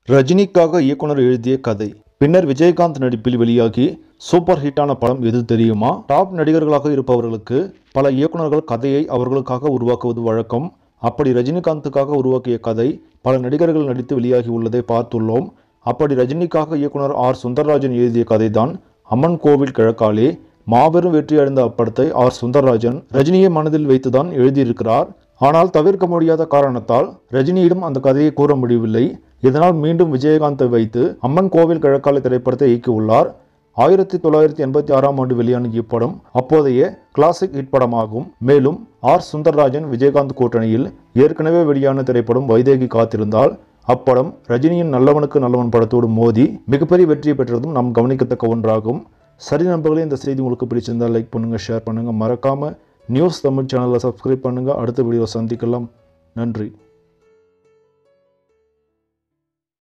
ரஜினிக்காக இயக்குனர் எழுதிய கதை பின்னர் விஜயகாந்த் நடிப்பில் வெளியாகி சூப்பர் ஹிட்டான படம் எது தெரியுமா டாப் நடிகர்களாக இருப்பவர்களுக்கு பல இயக்குனர்கள் கதையை அவர்களுக்காக உருவாக்குவது வழக்கம் அப்படி ரஜினிகாந்துக்காக உருவாக்கிய கதை பல நடிகர்கள் நடித்து வெளியாகி உள்ளதை பார்த்துள்ளோம் அப்படி ரஜினிக்காக இயக்குனர் ஆர் சுந்தரராஜன் எழுதிய கதைதான் அம்மன் கோவில் கிழக்காலே மாபெரும் வெற்றி அடைந்த அப்படத்தை ஆர் சுந்தரராஜன் ரஜினியை மனதில் வைத்துதான் எழுதியிருக்கிறார் ஆனால் தவிர்க்க முடியாத காரணத்தால் ரஜினியிடம் அந்த கதையை கூற முடியவில்லை இதனால் மீண்டும் விஜயகாந்தை வைத்து அம்மன் கோவில் கிழக்காலை திரைப்படத்தை இயக்கியுள்ளார் ஆயிரத்தி தொள்ளாயிரத்தி எண்பத்தி ஆறாம் ஆண்டு வெளியான இப்படம் அப்போதைய கிளாசிக் ஹிட் படமாகும் மேலும் ஆர் சுந்தரராஜன் விஜயகாந்த் கூட்டணியில் ஏற்கனவே வெளியான திரைப்படம் வைதேகி காத்திருந்தால் அப்படம் ரஜினியின் நல்லவனுக்கு நல்லவன் படத்தோடு மோதி மிகப்பெரிய வெற்றியை பெற்றதும் நாம் கவனிக்கத்தக்க ஒன்றாகும் சரி நண்பர்களே இந்த செய்தி உங்களுக்கு பிடிச்சிருந்தால் லைக் பண்ணுங்கள் ஷேர் பண்ணுங்கள் மறக்காமல் நியூஸ் தமிழ் சேனலை சப்ஸ்கிரைப் பண்ணுங்கள் அடுத்த வீடியோ சந்திக்கலாம் நன்றி